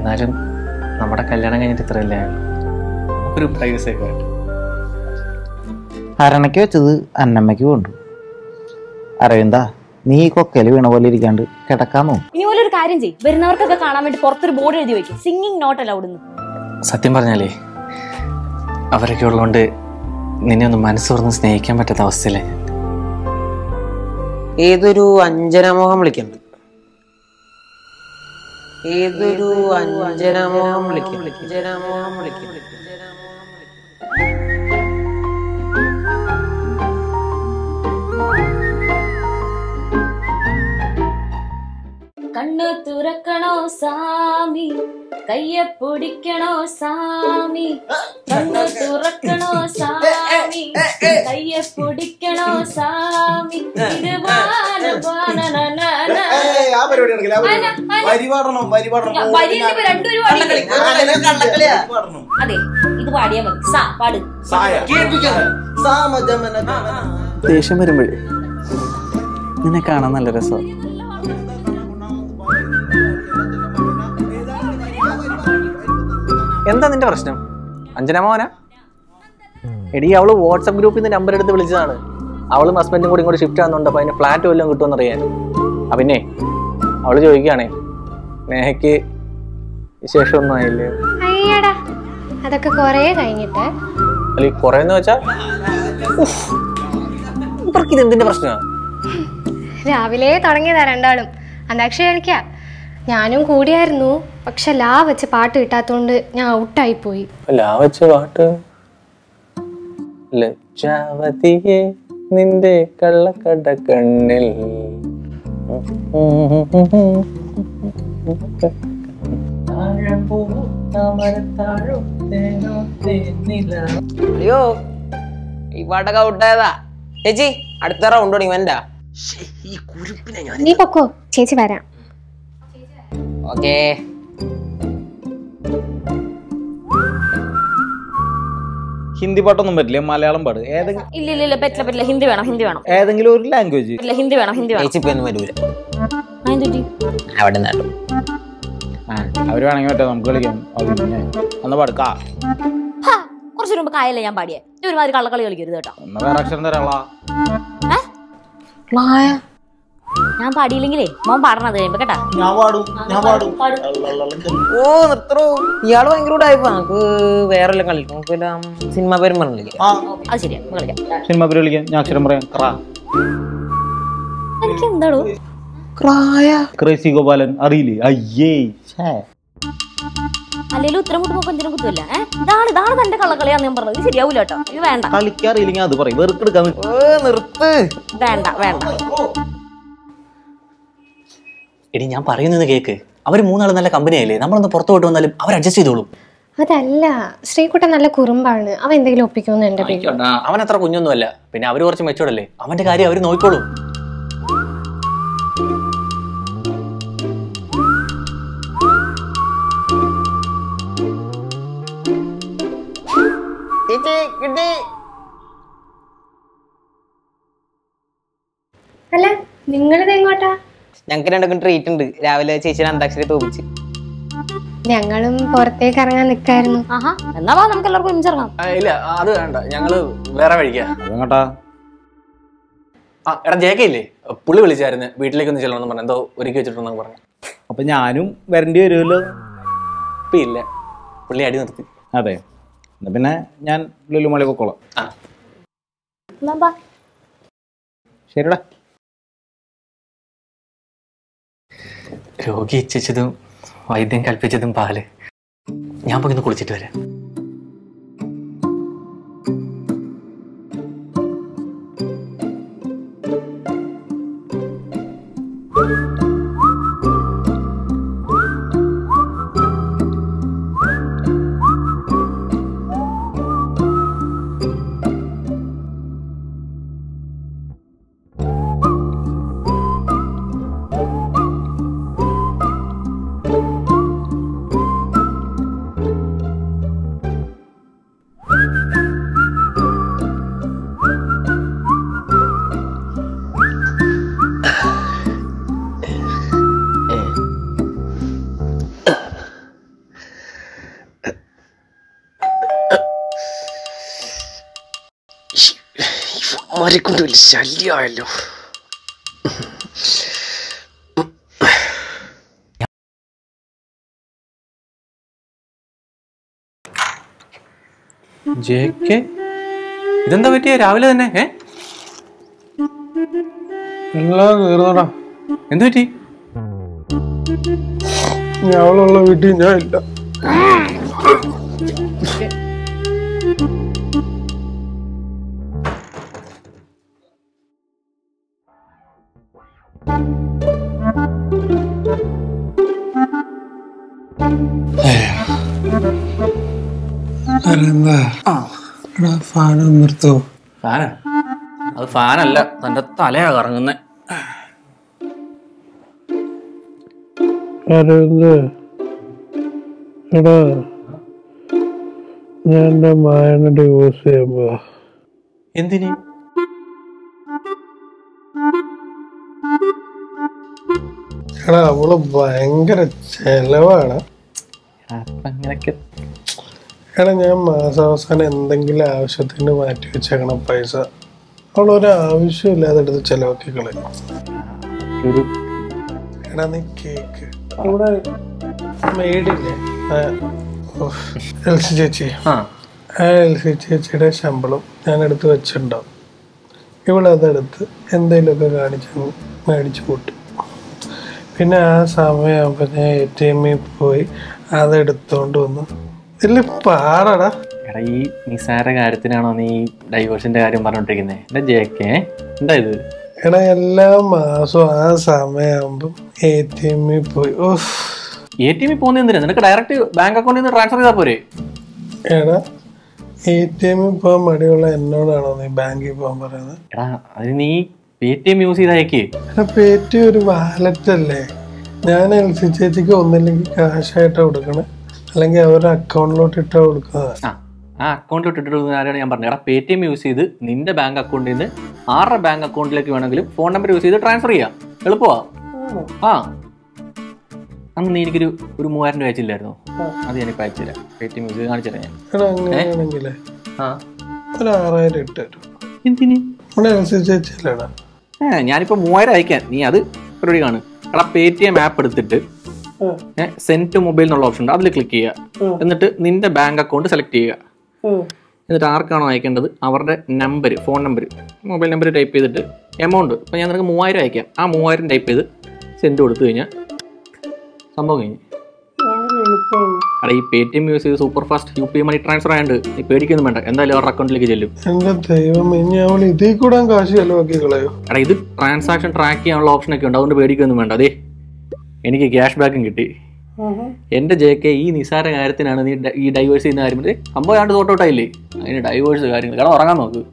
എന്നാലും നമ്മുടെ കല്യാണം കഴിഞ്ഞിട്ട് ഇത്രയല്ലേ ഒരു പ്രൈവസി ഒക്കെ വേണ്ട അരണയ്ക്ക് വെച്ചത് അന്നമ്മയ്ക്ക് കൊണ്ടു അരവിന്ദ നീ ഈ കൊക്കയിൽ വീണ പോലെ ഇരിക്കാണ്ട് കിടക്കാമോ ഇനി പോലെ ഒരു കാര്യം ചെയ്യും വരുന്നവർക്കൊക്കെ കാണാൻ വേണ്ടി പുറത്തൊരു ബോർഡ് എഴുതി വെക്കും സിംഗിങ് നോട്ട് അലൗഡ് എന്ന് സത്യം പറഞ്ഞാലേ അവരൊക്കെ ഉള്ളതുകൊണ്ട് നിന്നെ ഒന്ന് മനസ്സ് തുറന്ന് സ്നേഹിക്കാൻ പറ്റാത്ത അവസ്ഥയിലേ ഞാൻ ഏതൊരു അഞ്ജനമോഹം വിളിക്കുന്നുണ്ട് ഏതൊരു അഞ്ജനമോഹം വിളിക്കും അഞ്ജനമോഹം വിളിക്കും കണ്ണു തുറക്കണോ സാമി കയ്യ പിടിക്കണോ സാമി കണ്ണു തുറക്കണോ സാമി കയ്യ പിടിക്കണോ സാമി ഇത് വാന വാന ന ന ന. ആ പരിപാടി നടക്കില്ല ആ പരിപാടി. അന, അന. വരി പാടണം വരി പാടണം ഞാൻ വരിയിൽ ഇപ്പൊ രണ്ടുപേരും പാടിയില്ലേ? വരി പാടണം അതെ ഇത് പാടിയാ മതി സാ പാട് സായ സാമജമന ജമന. ദേഷ്യം വരുമ്പോഴേ നിന്നെ കാണാൻ നല്ല രസമാണ് എന്താ നിന്റെ പ്രശ്നം അഞ്ജന മോന എടി അവള് വാട്സപ്പ് ഗ്രൂപ്പിൽ നിന്ന് നമ്പർ എടുത്ത് വിളിച്ചതാണ് അവളും ഹസ്ബൻഡും കൂടി ഇങ്ങോട്ട് ഷിഫ്റ്റ് ആകുന്നുണ്ട് അപ്പൊ അതിന് ഫ്ലാറ്റ് വല്ലതും കിട്ടുമെന്ന് അറിയാൻ ആ പിന്നെ അവള് ചോദിക്കുകയാണേ സ്നേഹയ്ക്ക് വിശേഷമൊന്നും ആയില്ലേ അയ്യടാ അതൊക്കെ കൊറേ കഴിഞ്ഞിട്ട് അല്ല ഈ കുറേന്ന് വെച്ചാ ഉഫ്. ഇവർക്ക് ഇത് എന്തിന്റെ പ്രശ്നമാണ് രാവിലെ തുടങ്ങിയതാ രണ്ടാളും അന്താക്ഷരി കളിക്കാ ഞാനും കൂടിയായിരുന്നു പക്ഷെ ലാ വെച്ച് പാട്ട് കിട്ടാത്തോണ്ട് ഞാൻ ഔട്ടായി പോയി ലാ വെച്ച പാട്ട് ലജ്ജാവതിയെ നിന്റെ കള്ളക്കട കണ്ണിൽ അയ്യോ ഈ പാട്ടൊക്കെ ഔട്ടായതാ ചേച്ചി അടുത്ത റൗണ്ട് തുടങ്ങി വേണ്ട നീ പൊക്കോ ചേച്ചി വരാം ഓക്കേ ഹിന്ദി പാട്ടൊന്നും പറ്റില്ല മലയാളം പാട് ഏതെങ്കിലും ഇല്ല ഇല്ല ഇല്ല പറ്റില്ല പറ്റില്ല ഹിന്ദി വേണം ഹിന്ദി വേണം ഏതെങ്കിലും ഒരു ലാംഗ്വേജ് ഇല്ല ഹിന്ദി വേണം ഹിന്ദി വേണം ചേച്ചി ഇപ്പൊ ഒന്നും വരൂല അതെന്തുപറ്റി? അവിടെ നിന്നാട്ടും അവര് വേണമെങ്കിൽ മറ്റേ നമുക്ക് കളിക്കാം അത് പിന്നെ ഒന്ന് പാടുക്കാ ഹാ, കുറച്ചു മുമ്പ് കായല്ലേ ഞാൻ പാടിയേ നീ ഒരുമാതിരി കള്ളക്കളി കളിക്കരുത് കേട്ടോ ഒന്ന് വേറെ അക്ഷരം തരാളാ ഞാൻ പാടിയില്ലെങ്കിലേ മോൻ പാടണത് കഴിയുമ്പോ കേട്ടാ ഞാൻ പാടും ഞാൻ പാടും ഓ നിർത്തറോ ഇയാള് ഭയങ്കര ഉടായിപ്പോ നമുക്ക് വേറെ വല്ലതും കളിക്കാം നമുക്ക് വല്ല സിനിമ പേരും പറഞ്ഞു കളിക്കാം ആ അത് ശരിയാ നമുക്ക് കളിക്കാം സിനിമ പേര് കളിക്കാം ഞാൻ അക്ഷരം പറയാം ക്രാ എനിക്ക് എന്താടോ ക്രേസി ഗോപാലൻ അറിയില്ലേ അയ്യേ ഛേ. അല്ലെങ്കിൽ ഉത്തരം മുട്ടുമ്പോ പഞ്ചനം കുത്തുമല്ല ഏഹ് ഇതാണ് ഇതാണ് തന്റെ കള്ളക്കളിയാന്ന് ഞാൻ പറഞ്ഞത് ഇത് ശരിയാവൂല കേട്ടോ ഇത് വേണ്ട കളിക്കാറിയില്ലെങ്കിൽ അത് പറയും വെറുക്കെടുക്കാൻ ഓ നിർത്ത് വേണ്ട വേണ്ട എടി ഞാൻ പറയുന്നത് കേക്ക് അവർ മൂന്നാള് നല്ല കമ്പനിയായില്ലേ നമ്മളൊന്ന് പുറത്തു പോയിട്ട് വന്നാലും അവർ അഡ്ജസ്റ്റ് ചെയ്തോളും അതല്ല ശ്രീകുട്ടൻ നല്ല കുറുമ്പാണ് അവൻ എന്തെങ്കിലും ഒപ്പിക്കുമെന്ന് എന്റെ പേര് അവൻ അത്ര കുഞ്ഞൊന്നുമല്ല പിന്നെ അവര് കുറച്ച് മെച്ചോർഡല്ലേ അവന്റെ കാര്യം അവര് നോക്കിക്കോളും ചേച്ചി കിട്ടി അല്ല നിങ്ങളിത് എങ്ങോട്ടാ ഞങ്ങൾക്ക് രണ്ടും ട്രീറ്റ് ഉണ്ട് രാവിലെ ചേച്ചിയുടെ അന്താക്ഷരി തോപ്പിച്ച് ഞങ്ങളും പുറത്തേക്ക് ഇറങ്ങാൻ നിൽക്കായിരുന്നു ആഹാ എന്നാ വാ നമുക്ക് എല്ലാവർക്കും ഒരുമിച്ചിറങ്ങാം ആ, ഇല്ല അത് വേണ്ട ഞങ്ങള് വേറെ വഴിക്കാ അതെങ്ങോട്ടാ ആ എടാ ജേക്ക ഇല്ലേ പുള്ളി വിളിച്ചായിരുന്നു വീട്ടിലേക്ക് ഒന്ന് ചെല്ലണമെന്ന് പറഞ്ഞു എന്തോ ഒരുക്കി വെച്ചിട്ടുണ്ടെന്ന് പറഞ്ഞു അപ്പൊ ഞാനും വരേണ്ടി വരുമല്ലോ ഇപ്പൊ ഇല്ല പുള്ളി അടി നിർത്തി അതെ എന്നാ പിന്നെ ഞാൻ ലുലുമളി പൊക്കോളാം ആ എന്നാ വാ. ശരിടാ രോഗി ഇച്ഛിച്ചതും വൈദ്യം കൽപ്പിച്ചതും പാല് ഞാൻ പോയി ഒന്ന് കുളിച്ചിട്ട് വരാം അവരെ കൊണ്ട് വലിയ ശല്യമായല്ലോ ജെ കെ ഇതെന്താ പറ്റിയ രാവിലെ തന്നെ ഏ എല്ലാം തീർന്നടാ എന്തു പറ്റി അവളുള്ള വീട്ടിൽ ഞാൻ ഇല്ല എന്താ എടാ ഫാൻ നിർത്തോ ഫാനാ അത് ഫാനല്ല തന്റെ തലയാ കറങ്ങുന്നേ അരവിന്ദ് എടാ ഞാൻ എൻ്റെ മായനെ ഡിവോഴ്സ് ചെയ്യുമ്പോ എന്തിന് എടാ അവള് ഭയങ്കര ചെലവാണ് അപ്പൊ അങ്ങനെയൊക്കെ എടാ ഞാൻ മാസാവസാനം എന്തെങ്കിലും ആവശ്യത്തിന് മാറ്റി വെച്ചേക്കണം പൈസ അവളൊരു ആവശ്യമില്ലാതെ എടുത്ത് ചെലവാക്കി കളയും ഒരു എടാ നീ കേക്ക് ഇവിടെ മേടില്ലേ ആ, ഉഫ്, എൽസി ചേച്ചി ആ ആ എൽസി ചേച്ചിയുടെ ശമ്പളം ഞാൻ എടുത്ത് വെച്ചിട്ടുണ്ടാവും ഇവളതെടുത്ത് എന്തെങ്കിലുമൊക്കെ കാണിച്ച് മേടിച്ച് കൂട്ടും പിന്നെ ആ സമയമാകുമ്പോൾ ഞാൻ എ ടി എമ്മിൽ പോയി അതെടുത്തോണ്ട് വന്ന് വലിയ പാടാടാ എടാ ഈ നിസാര കാര്യത്തിനാണോ നീ ഡൈവേഴ്സിന്റെ കാര്യം പറഞ്ഞോണ്ടിരിക്കുന്നത് എന്റെ ജെ കെ എന്താ ഇത് എടാ എല്ലാ മാസവും ആ സമയമാകുമ്പം എ ടി എമ്മിൽ പോയി ഓഫ് എ ടി എമ്മിൽ പോകുന്ന എന്തിനാ നിനക്ക് ഡയറക്റ്റ് ബാങ്ക് അക്കൗണ്ടിൽ നിന്ന് ട്രാൻസ്ഫർ ചെയ്താൽ പോരെ എടാ എ ടി എമ്മിൽ പോകാൻ മടിയുള്ള എന്നോടാണോ നീ ബാങ്കിൽ പോകാൻ പറയുന്നത് എടാ അത് നീ പേ ടി എം യൂസ് ചെയ്തയക്ക് എടാ പേറ്റി ഒരു വാലറ്റ് അല്ലേ ഞാൻ എൽ സി ചേച്ചിക്ക് ഒന്നില്ലെങ്കിൽ കാശായിട്ടാ കൊടുക്കണേ അല്ലെങ്കിൽ അവരുടെ അക്കൗണ്ടിലോട്ട് ഇട്ടാ കൊടുക്കുന്നത് ആ ആ അക്കൗണ്ടിലോട്ട് ഇട്ടിട്ട് ആരാണ് ഞാൻ പറഞ്ഞത് എടാ പേ ടി എം യൂസ് ചെയ്ത് നിന്റെ ബാങ്ക് അക്കൗണ്ടിൽ നിന്ന് ആരുടെ ബാങ്ക് അക്കൗണ്ടിലേക്ക് വേണമെങ്കിലും ഫോൺ നമ്പർ യൂസ് ചെയ്ത് ട്രാൻസ്ഫർ ചെയ്യാം എളുപ്പമാ ആ അന്ന് നീ എനിക്കൊരു ഒരു മൂവായിരം രൂപ അയച്ചില്ലായിരുന്നോ അത് ഞാനിപ്പോൾ അയച്ചുതരാം പേ ടി എം യൂസ് ചെയ്ത് കാണിച്ചുതരാം ഞാൻ എടാ അങ്ങനെയാണെങ്കിലേ ആ ഒരു ആറായിരം ഇട്ട് തരും എന്തിന് ഇവിടെ എൽ സി ചേച്ചി അല്ലേടാ ഏ ഞാനിപ്പോൾ മൂവായിരം അയക്കാൻ നീ അത് പരിപാടി കാണും എടാ പേ ടി എം ആപ്പ് എടുത്തിട്ട് സെൻഡ് ടു മൊബൈൽ എന്നുള്ള ഓപ്ഷൻ ഉണ്ട് അതിൽ ക്ലിക്ക് ചെയ്യുക എന്നിട്ട് നിന്റെ ബാങ്ക് അക്കൗണ്ട് സെലക്ട് ചെയ്യുക എന്നിട്ട് ആർക്കാണോ അയക്കേണ്ടത് അവരുടെ number phone number mobile number type ചെയ്തിട്ട് എമൗണ്ട് ഇപ്പോൾ ഞാൻ നിനക്ക് മൂവായിരം അയക്കാം ആ മൂവായിരം ടൈപ്പ് ചെയ്ത് സെൻഡ് കൊടുത്തു കഴിഞ്ഞാൽ സംഭവം കഴിഞ്ഞു എടാ ഈ പേ ടി എം യൂസ് ചെയ്ത് super fast U P I money transfer ആയതുകൊണ്ട് നീ പേടിക്കൊന്നും വേണ്ട എന്തായാലും അവരുടെ അക്കൗണ്ടിലേക്ക് ചെല്ലും എന്റെ ദൈവം ഇനി അവൾ ഇതിൽ കൂടെ കാശ് ചെലവാക്കി കളയോ എടാ ഇത് ട്രാൻസാക്ഷൻ ട്രാക്ക് ചെയ്യാനുള്ള ഓപ്ഷനൊക്കെ ഉണ്ട് അതുകൊണ്ട് പേടിക്കൊന്നും വേണ്ട അതെ എനിക്ക് ക്യാഷ് ബാക്കും കിട്ടി എന്റെ ജെ കെ ഈ നിസാര കാര്യത്തിനാണ് നീ ഡ- ഈ ഡൈവേഴ്സ് ചെയ്യുന്ന കാര്യം പറഞ്ഞത് സംഭവം രണ്ട് തോട്ടോട്ടായില്ലേ അതിന് ഡൈവേഴ്സ് കാര്യങ്ങൾ കാരണം ഉറങ്ങാൻ നോക്ക്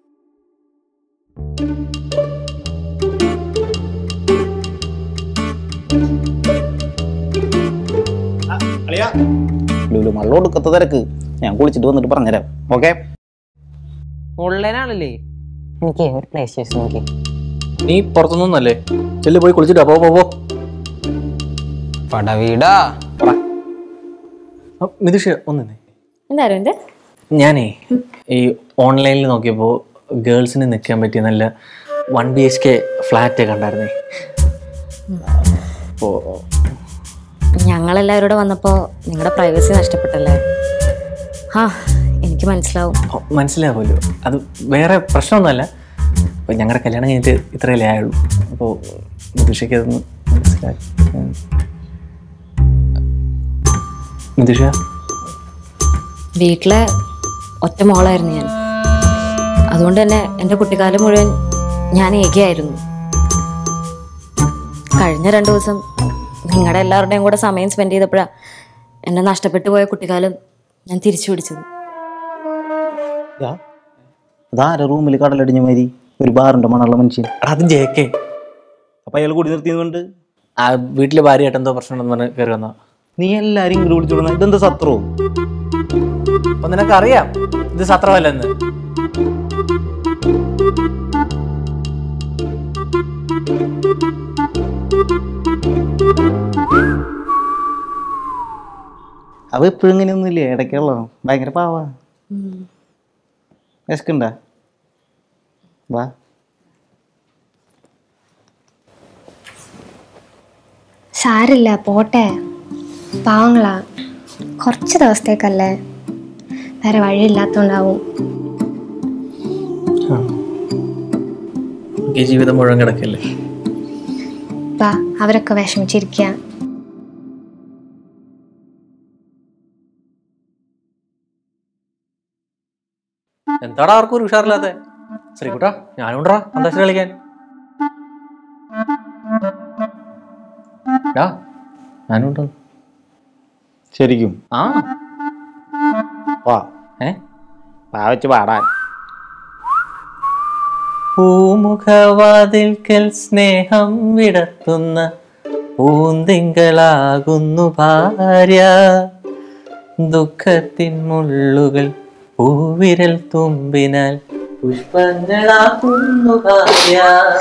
ലുലു മള്ള കൊടുക്കത്ത തിരക്ക് ഞാൻ കുളിച്ചിട്ട് വന്നിട്ട് പറഞ്ഞുതരാം ഓക്കെ ഓൺലൈനാണല്ലേ എനിക്ക് ഒരു പ്ലേ സ്റ്റേഷൻ നോക്കി നീ പുറത്തുനിന്നല്ലേ ചെല്ലു പോയി കുളിച്ചിട്ടാ പോ പോ പോ പടവീടാ ആ, നിതീഷ് ഒന്നേ എന്താ അരവിന്ദ് ഞാനേ ഈ ഓൺലൈനിൽ നോക്കിയപ്പോൾ ഗേൾസിന് നിൽക്കാൻ പറ്റിയ നല്ല one B H K flat കണ്ടായിരുന്നേ അപ്പോൾ ഞങ്ങളെല്ലാവരും കൂടെ വന്നപ്പോൾ നിങ്ങളുടെ പ്രൈവസി നഷ്ടപ്പെട്ടല്ലേ ആ എനിക്ക് മനസ്സിലാവും മനസ്സിലാവുമല്ലോ അത് വേറെ പ്രശ്നമൊന്നുമല്ല അപ്പോൾ ഞങ്ങളുടെ കല്യാണം കഴിഞ്ഞിട്ട് ഇത്രയല്ലേ ആയുള്ളൂ അപ്പോൾ നിതീഷയ്ക്ക് അതൊന്ന് മനസ്സിലായി ഉം. നിതീഷ വീട്ടിലെ ഒറ്റ മോളായിരുന്നു ഞാൻ അതുകൊണ്ട് തന്നെ എൻ്റെ കുട്ടിക്കാലം മുഴുവൻ ഞാൻ ഏകയായിരുന്നു കഴിഞ്ഞ രണ്ടു ദിവസം നിങ്ങളുടെ എല്ലാവരുടെയും കൂടെ സമയം സ്പെൻഡ് ചെയ്തപ്പോഴാണ് എന്നെ നഷ്ടപ്പെട്ടു പോയ കുട്ടിക്കാലം ഞാൻ തിരിച്ചു പിടിച്ചത് അതാര റൂമിൽ കടലടിഞ്ഞ മാതിരി ഒരു ബാറിന്റെ മണമുള്ള മനുഷ്യൻ എടാ, അത് ജെ കെ അപ്പൊ അയാൾ കൂടി നിർത്തിയതുകൊണ്ട് ആ വീട്ടിൽ ഭാര്യയായിട്ട് എന്തോ പ്രശ്നമുണ്ടെന്ന് പറഞ്ഞ് കയറി വന്ന നീ എല്ലാരും ഇങ്ങോട്ട് വിളിച്ചു വിടുന്ന ഇതെന്താ സത്രോ അപ്പൊ നിനക്കറിയാം ഇത് സത്രമല്ലെന്ന് അവ എപ്പോഴും ഇങ്ങനെയൊന്നും ഇല്ലേ ഇടയ്ക്കുള്ള ഭയങ്കര പാവാ വിശക്കുണ്ടാ വാ സാരില്ല പോട്ടെ പാവങ്ങളാ കുറച്ച് ദിവസത്തേക്കല്ലേ വേറെ വഴിയില്ലാത്തോണ്ടാവും ഈ ജീവിതം മുഴുവൻ കിടക്കല്ലേ വാ അവരൊക്കെ വിഷമിച്ചിരിക്കുക എന്താടാ ആർക്കും ഒരു ഉഷാറില്ലാത്ത ശ്രീകുട്ടാ ഞാനും ഉണ്ടാ അന്താക്ഷരി കളിക്കാൻ ഡാ, ഞാനും ഉണ്ടോ ശരിക്കും ആ വാ ഏ വാ വെച്ച് പാടാൻ പൂമുഖവാതിൽക്കൽ സ്നേഹം വിടത്തുന്ന പൂന്തിങ്കളാകുന്നു ഭാര്യ ദുഃഖത്തിൻ മുള്ളുകൾ പൂവിരൽ തുമ്പിനാൽ പുഷ്പങ്ങളാകുന്നു ഭാര്യ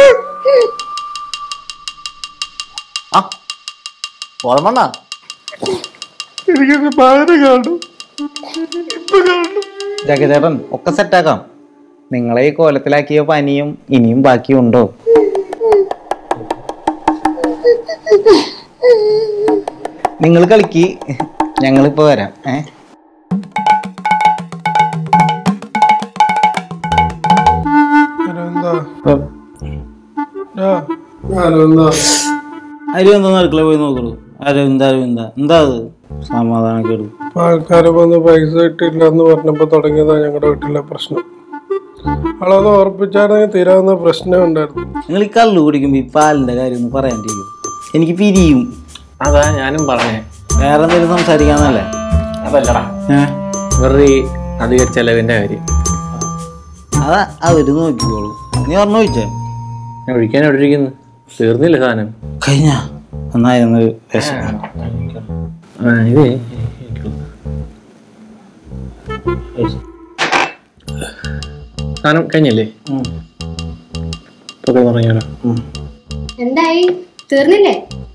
ആ ഓർമ്മ എനിക്കൊരു ഭാര്യ കാണും ഇപ്പൊ കാണും ജഗദേവൻ ഒക്കെ സെറ്റാക്കാം നിങ്ങളെ ഈ കോലത്തിലാക്കിയ പനിയും ഇനിയും ബാക്കിയുണ്ടോ നിങ്ങൾ കളിക്ക് ഞങ്ങളിപ്പോ വരാം ഏ അരവിന്ദ അരവിന്ദ അരവിന്ദ അടുക്കള പോയി നോക്കുള്ളൂ അരവിന്ദ അരവിന്ദ എന്താ അത് സമാധാനക്കേട് ആൾക്കാര് വന്ന് പൈസ കിട്ടില്ല എന്ന് പറഞ്ഞപ്പോ തുടങ്ങിയതാ ഞങ്ങളുടെ വീട്ടിലെ പ്രശ്നം അവളത് ഓർപ്പിച്ചാണെങ്കിൽ തീരാവുന്ന പ്രശ്നം ഉണ്ടായിരുന്നു നിങ്ങൾ ഈ കള്ളു കുടിക്കുമ്പോ ഈ പാലിന്റെ കാര്യം ഒന്ന് പറയാണ്ടിരിക്കും എനിക്ക് പിരിയും അതാ ഞാനും പറഞ്ഞേ വേറെ എന്തെങ്കിലും സംസാരിക്കാന്നല്ലേ അതല്ലടാ ഏ വെറുതെ ഈ അധിക ചെലവിന്റെ കാര്യം അതാ അവര് നോക്കിക്കോളൂ നീ ഓർമ്മ ചോദിച്ചേ ഞാൻ ഒഴിക്കാൻ എവിടെ ഇരിക്കുന്നു തീർന്നില്ല സാധനം കഴിഞ്ഞ എന്നായിരുന്നു വിഷം ആ, ഇതേ സാധനം കഴിഞ്ഞല്ലേ ഉം. ഇപ്പൊ തുടങ്ങിയാലോ എന്തായി തീർന്നില്ലേ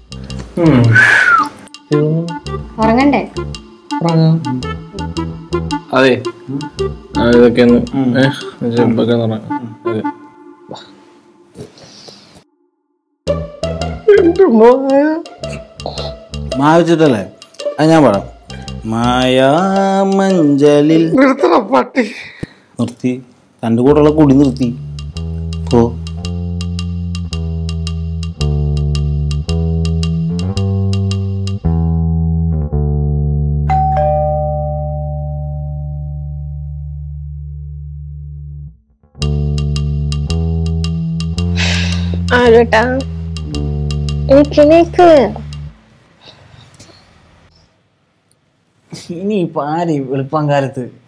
ഉറങ്ങണ്ടേ അതെ ആ, ഇതൊക്കെ ഒന്ന് ഏഹ് ചെമ്പൊക്കെ ഒന്ന് തുടങ്ങാം. അതെ. മായ വെച്ചിട്ടല്ലേ അത് ഞാൻ പാടാം മായാമഞ്ചലിൽ നിർത്തണം പട്ടി നിർത്തി തൻ്റെ കൂടെയുള്ള കുടി നിർത്തി പോ ആരോട്ടാ എനിക്ക് എനിക്ക് ഇനി ഇപ്പൊ ആര് വെളുപ്പം കാലത്ത്